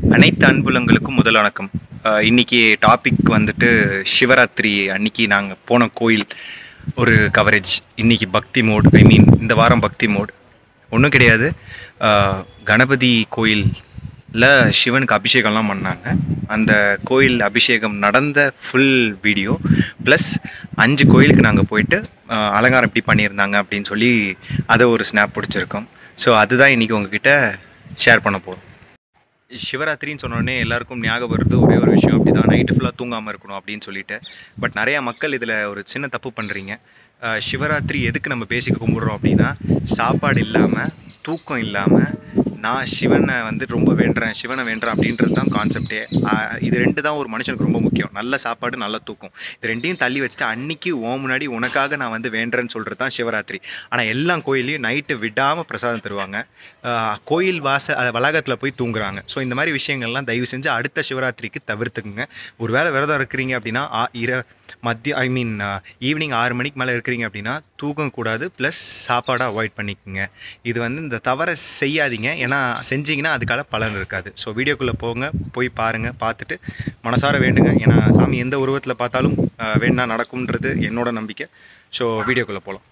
அனைத்து அன்புலங்களுக்கும் முதல் வணக்கம் அஹ் இன்னைக்கு டாபிக் வந்துட்டு சிவராத்திரி அன்னைக்கு நாங்கள் போன கோயில் ஒரு கவரேஜ் இன்னைக்கு பக்தி மோட் ஐ மீன் இந்த வாரம் பக்தி மோட் ஒன்றும் கிடையாது அஹ் கணபதி கோயிலில் சிவனுக்கு அபிஷேகம்லாம் பண்ணாங்க அந்த கோயில் அபிஷேகம் நடந்த ஃபுல் வீடியோ ப்ளஸ் அஞ்சு கோயிலுக்கு நாங்கள் போயிட்டு அஹ் அலங்காரம் எப்படி பண்ணியிருந்தாங்க அப்படின்னு சொல்லி அதை ஒரு ஸ்னாப் பிடிச்சிருக்கோம் ஸோ அதுதான் இன்றைக்கி உங்ககிட்ட ஷேர் பண்ண போகிறோம் சிவராத்திரின்னு சொன்னோடனே எல்லாருக்கும் ஞாபகம் வருது ஒரே ஒரு விஷயம் அப்படி தான் நைட்டு ஃபுல்லாக தூங்காமல் இருக்கணும் அப்படின்னு சொல்லிட்டு பட் நிறையா மக்கள் இதில் ஒரு சின்ன தப்பு பண்ணுறீங்க சிவராத்திரி எதுக்கு நம்ம பேசிக்க கும்பிட்றோம் அப்படின்னா சாப்பாடு இல்லாமல் தூக்கம் இல்லாமல் நான் சிவனை வந்து ரொம்ப வேண்டுறேன் சிவனை வேண்டுறேன் அப்படின்றது தான் கான்செப்டே இது ரெண்டு தான் ஒரு மனுஷனுக்கு ரொம்ப முக்கியம் நல்ல சாப்பாடு நல்ல தூக்கம் இது ரெண்டையும் தள்ளி வச்சுட்டு அன்னைக்கு ஓ முன்னாடி உனக்காக நான் வந்து வேண்டுறேன்னு சொல்கிறது தான் சிவராத்திரி ஆனால் எல்லா கோயிலையும் நைட்டு விடாமல் பிரசாதம் தருவாங்க ஆஹ் கோயில் வாச அஹ் வளாகத்தில் போய் தூங்குறாங்க ஸோ இந்த மாதிரி விஷயங்கள்லாம் தயவு செஞ்சு அடுத்த சிவராத்திரிக்கு தவிர்த்துக்குங்க ஒரு வேளை விரதம் இருக்கிறீங்க அப்படின்னா ஆ- இர மத்திய ஐ மீன் ஈவினிங் ஆறு மணிக்கு மேலே இருக்கிறீங்க அப்படின்னா தூக்கம் கூடாது ப்ளஸ் சாப்பாடை அவாய்ட் பண்ணிக்கோங்க இது வந்து இந்த தவறை செய்யாதீங்க ஏன்னா செஞ்சீங்கன்னா அதுக்கான பலன் இருக்காது ஸோ வீடியோக்குள்ளே போங்க போய் பாருங்கள் பார்த்துட்டு மனசார வேண்டுங்க ஏன்னா சாமி எந்த உருவத்தில் பார்த்தாலும் ஆஹ் வேணா நடக்கும்ன்றது என்னோட நம்பிக்கை ஸோ வீடியோக்குள்ளே போகலாம்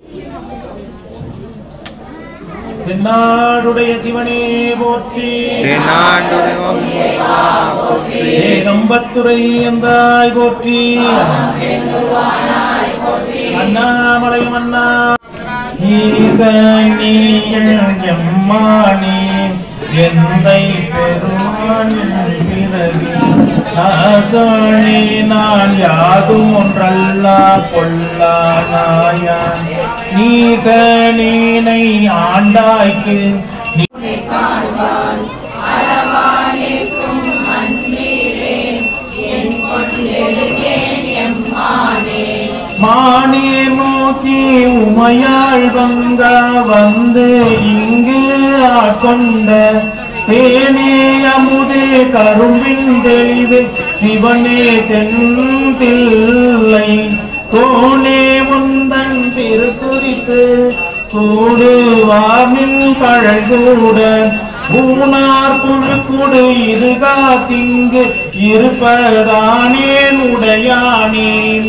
தென்னாடுடைய சிவனே போற்றி ஏகம்பத்துரை எந்தாய் போற்றி அண்ணாமலை மன்னா ஈசனியல் எம்மானி எந்தை பெருமான் பிறகு நாசனி நான் யாதும் ஒன்றல்ல பொல்லா நாயான் நீதனீனை ஆண்டாய்க்கு நீ மானே நோக்கி உமையாள் வந்த வந்து இங்கு ஆட்கொண்ட தேனே அமுதே கரும்பின் தெளிவு சிவனே தென்தில்லை கோனே முந்தன் திருக்குறித்து கூடுவாமின் கழகூட ஊனார் புழுக்குடு இருகா திங்கு இருப்பதானேன் உடையானேன்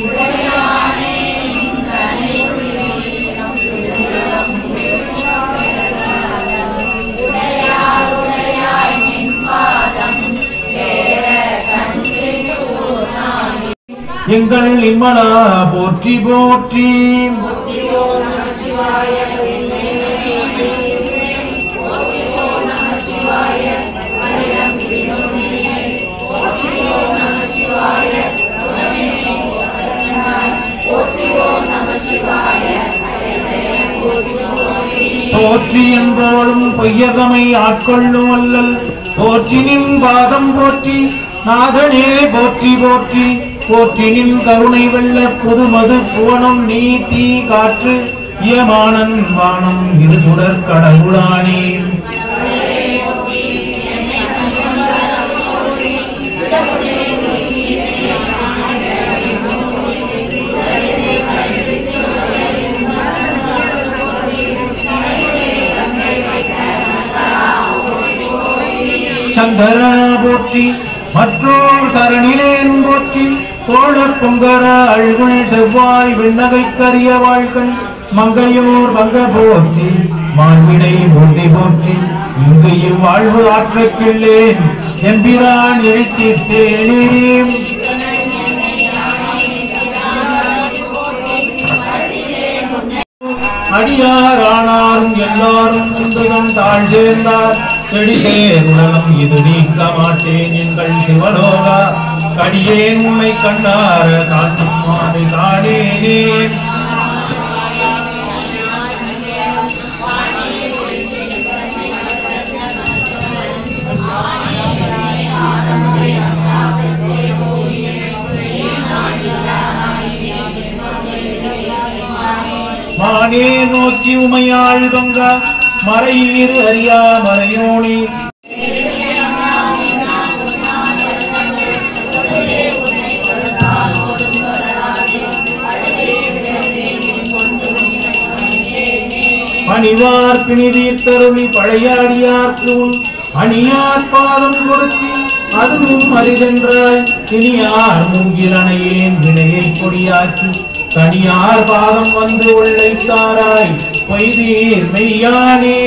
எங்கள் இம்மலா போற்றி போற்றி போற்றி என்போளும் பொய்யகமை ஆட்கொள்ளும் அல்லல் போற்றினின் பாதம் போற்றி நாதனே போற்றி போற்றி போற்றினின் கருணை வெள்ள புதுமது புவனம் நீ தீ காற்று இயமானன் வானம் இரு சுடர் கடவுளானே சங்கர போற்றி மற்றோர் சரணிலேன் போற்றி தோழர் பொங்கர அழுகுள் செவ்வாய் விண்ணகை கரிய வாழ்கள் மங்கையோர் வங்க போற்றி மாண்பினை போற்றி போற்றி இங்கு இவ்வாழ்வு ஆற்றக்கில்லேன் எம்பிரான் எழுத்திட்டேனே அடியார் ஆனாரும் எல்லாரும் உந்துகம் தாழ் சேர்ந்தார் செடிதே உலகம் இது நீக்க மாட்டேன் எங்கள் சிவலோகா கடியேன் உண்மை கண்டார காட்டும் மாறு காணேனே மானே நோக்கி உமையாள் தொங்க மறையீர் அறியா மறையோனி பணிவார் பிணிதீர்த்தருளி பழையாடியார்க்கு உன் அணியார் பாதம் கொடுத்தி அதுவும் அரிதென்றாய் இனியார் மூங்கிலனையேன் வினையை கொடியாக்கி தனியார் பாதம் வந்து உள்ளைத்தாராய் பொய்தீர் மெய்யானே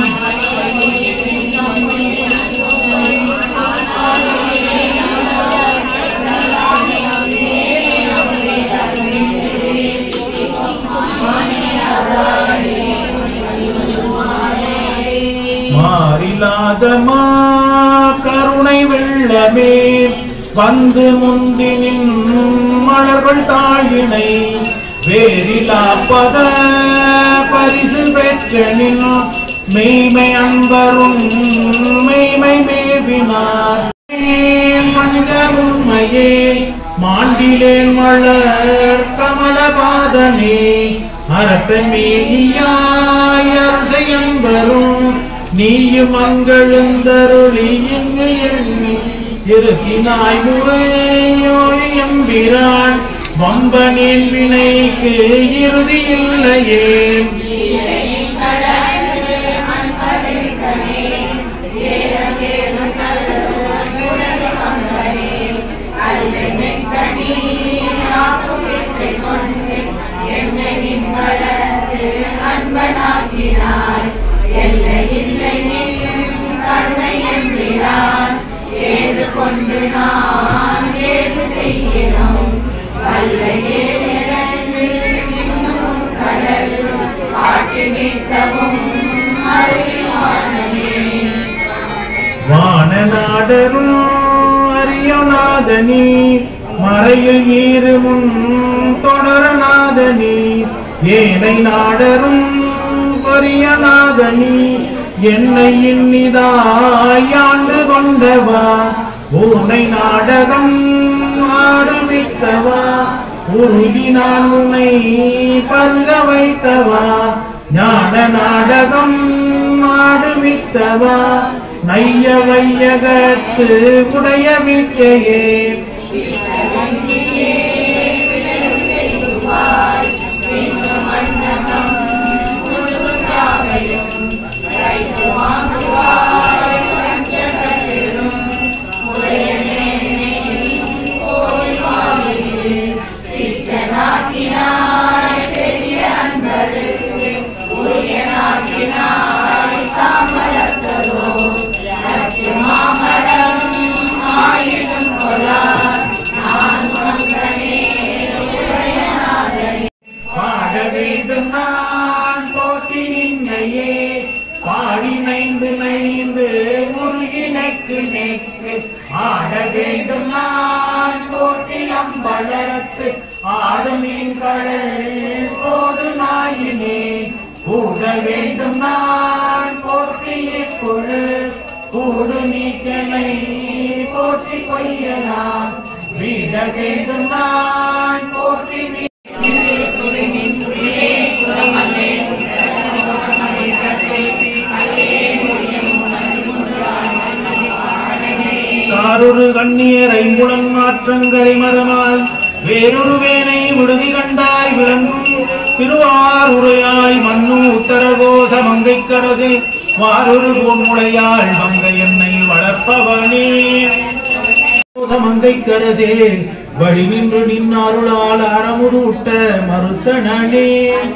மாறிலாத மா கருணை வெள்ளமே வந்து முந்தினின் மலர்கள் தாழினை வேறிலா பத பரிசு பெற்றனின் மெய்மை அன்பரும் மெய்மை மேவினார் மனித உண்மையே மாண்டிலேன் மலர் கமலபாதனே அரசமேனியாய் அருசையன்பரும் நீயும் அங்கழுந்தருளி இங்கு எண்ணி இருத்தினாய் முறையோய் எம்பிரான் வம்பனின் வினைக்கு இறுதி இல்லையே அன்பனாக்கினாய் எல்லை இல்லை நீயும் கருணை எம்பிரான் ஏது கொண்டு நான் ஏது செய்யணும் வல்லையே நிழன்று இன்னும் கடல் காட்டி மீட்கவும் அறிவானே வானநாடரும் அரியநாதனி மறையில் ஈருமுன் தொடரநாதனி ஏனை நாடரும் கொரியநாதனி என்னை இன்னிதாயாண்டு கொண்டவா ஊனை நாடகம் ஆடுவித்தவா உருகி நான் உன்னை பருக வைத்தவா ஞான நாடகம் ஆடுவித்தவா நைய வையகத்து உடைய வித்தையே பாட வேண்டும் நான் போற்றி நின்னையே பாடி நைந்து நைந்து முருகி நெக்கு நெக்கு ஆட வேண்டும் நான் போற்றி அம்பலத்து ஆடுமீன் கடல் போது நாயினே கூட வேண்டும் நான் போற்றி எப்பொழு கூடு நீக்கனை போற்றி கொய்யலாம் வீட வேண்டும் நான் போற்றி வீ- காரொரு கண்ணியர் ஐம்புலன் மாற்றங்களை மரமாய் வேறொரு வேனை விடுதி கண்டாய் விளங்கும் திருவாரூரையாய் மண்ணும் உத்தரகோச மங்கைக்கரசே வாரொரு பொன்முளையாள் மங்கை என்னை வளர்ப்பவனே மங்கைக்கரசே வழி நின்று நின்னாருளால் அறமுதூட்ட மறுத்த நனே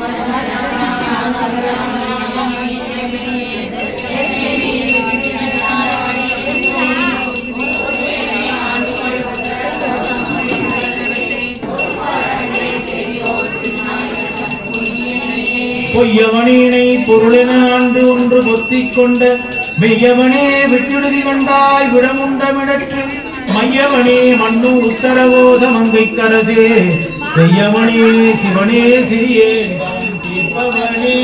பொய்யவனேனை பொருளென ஆண்டு ஒன்று பொத்திக் கொண்ட மெய்யவனே விட்டுடுதி கண்டாய் விடமுண்ட விடற்று மையவனே மண்ணு உத்தரவோத மங்கை கரசே செய்யவனே சிவனே சிறியே தீர்ப்பவனே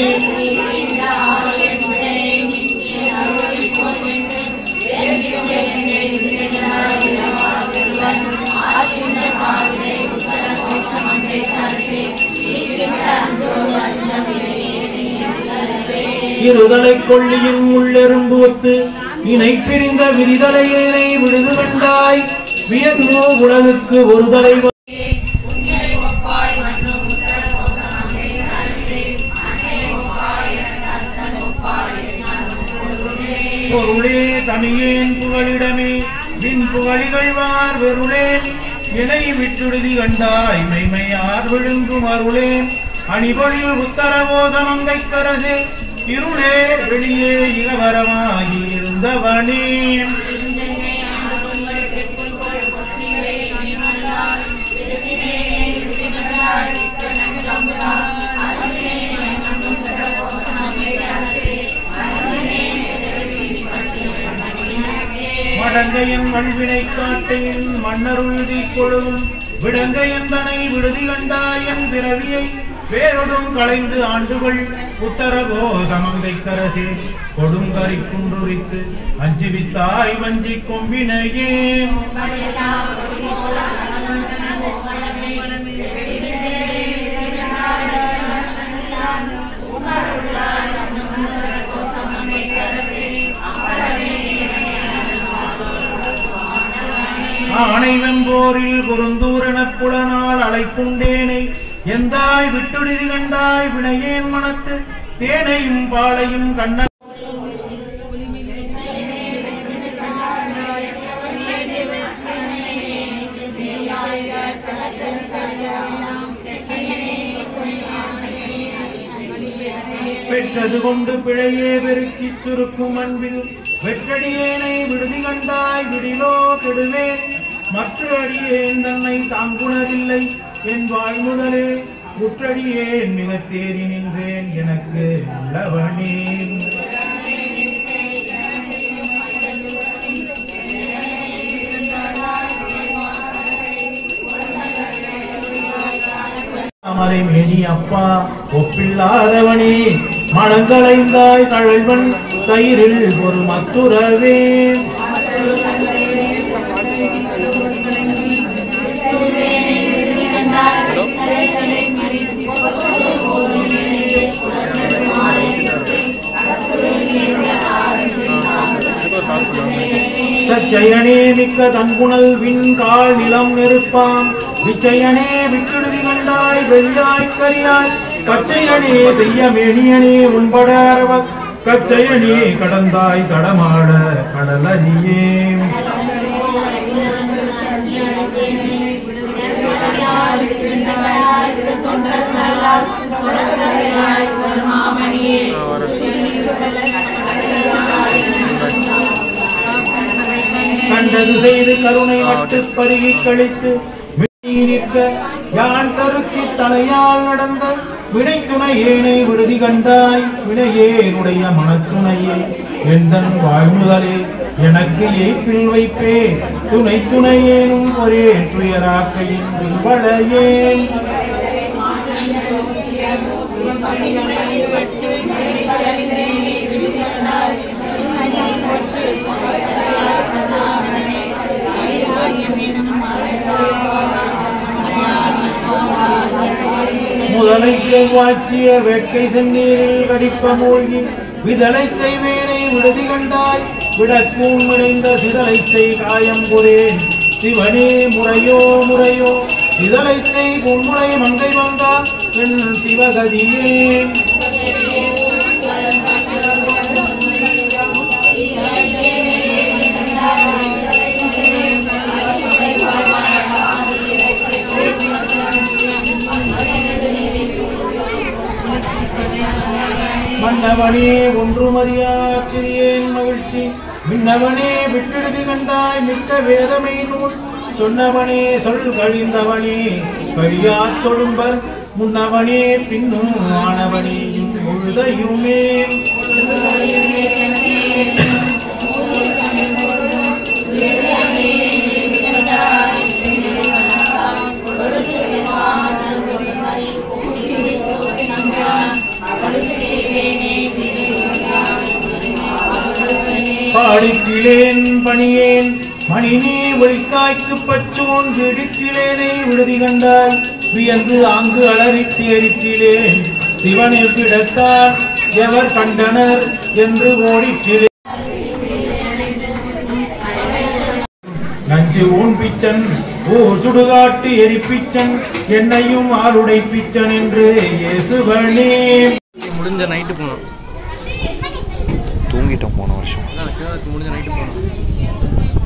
இருதலை கொள்ளியின் உள்ளெரும்பு ஒத்து இணை பிரிந்த விரிதலையினை விடுது கண்டாய் வியன்மோ உலகுக்கு ஒரு தலைவர் பொருளே தமியேன் புகழிடமே வின் புகழிகழ்வார் வெருளேன் இணை விட்டுடுதி கண்டாய் மெய்மையார் விழுங்கும் அருளேன் அணிபொழில் உத்தரவோதமங்கை கரசே இருளே வெளியே இளவரமாகி இருந்தவனே மடங்கையன் வல்வினை காட்டையின் மன்னருள்தி கொழுவும் விடங்கையன் தனை விடுதி கண்டாயன் பிறவியை வேறொடும் களைந்து ஆண்டுகள் உத்தரவோ சமங்கை கரசே கொடுங்கரி குன்றுரித்து அஞ்சுவித்தாய் வஞ்சி கொம்பினையே ஆணை வெம்போரில் குறுந்தூரெனப் புலனால் அழைக்குண்டேனை எந்தாய் விட்டுடுதி கண்டாய் வினையேன் மனத்து தேனையும் பாலையும் கண்ண பெற்றது கொண்டு பிழையே பெருக்கிச் சுருக்கும் அன்பில் வெற்றடியேனை விடுதி கண்டாய் விடிலோ கெடுவேன் மற்ற அடியேன் தன்னை தாங்குணரில்லை என் வாழ்முதலே முற்றடியேன் மிகத் தேறி நின்றேன் எனக்கு உள்ளவனே அமரை மேனி அப்பா ஒப்பில்லாதவனே மலங்களைந்தாய் கழல்வன் தயிரில் ஒரு மத்துறவே சச்சயனே மிக்க தன்புணல் விண்கால் நிலம் நெருப்பாம் விச்சயனே விட்டுடுதி கண்டாய் வெள்ளாய் கரியாய் கச்சையனே செய்ய மேனியனே உன்பட அரவ கச்சையனே கடந்தாய் கடமாட கடலறியே கண்டது செய்து கருணை மட்டு பருகி கழித்து நிற்க யான் தருக்கி தலையால் நடந்த வினை துணையேனை விடுதி கண்டாய் வினையேனுடைய மனத்துணையே எந்தன் வாழ்முதலே எனக்கு ஏப்பில் வைப்பே துணை துணையேனும் ஒரே துயராக்கையின் பின்பழையேன் முதலை செவ்வாய்ச்சிய வேட்கை செந்நீரில் கடிப்ப மூழ்கி விதலை செய்வேனை விடுதி கண்டாய் விடக்கூன் விளைந்த சிதலை செய் காயம் புரேன் சிவனே முறையோ முறையோ இதழை செய் பொன்முறை மங்கை வந்தா என் சிவகதியே மன்னவனே ஒன்றுமறியாச்சிறியேன் மகிழ்ச்சி மின்னவனே விட்டெழுதி கண்டாய் மிக்க வேதமை நூல் சொன்னவனே சொல் கழிந்தவனே கழியா தொழும்பர் முன்னவனே பின்னும் ஆனவனே முழுதையுமே பாடிக்கிலேன் பணியேன் மணினே ஒளிக்காய்க்கு பச்சோன் விடுக்கிலேனை விடுதி கண்டாய் வியந்து ஆங்கு அலறித்து எரித்திலேன் சிவனில் கிடத்தார் எவர் கண்டனர் என்று ஓடிக்கிறேன் நஞ்சு ஊன் பிச்சன் ஓ சுடுகாட்டு எரிப்பிச்சன் என்னையும் ஆளுடை பிச்சன் என்று இயேசுவனே முடிஞ்ச நைட்டு போனோம் தூங்கி தூங்கிட்டோம் போன வருஷம் அதான் சிவராத்திரி முடிஞ்ச நைட்டு போனோம்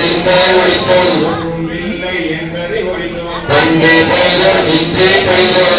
என்பதை ஒழித்தோம் பண்டே கைலர் இன்றே கைலர்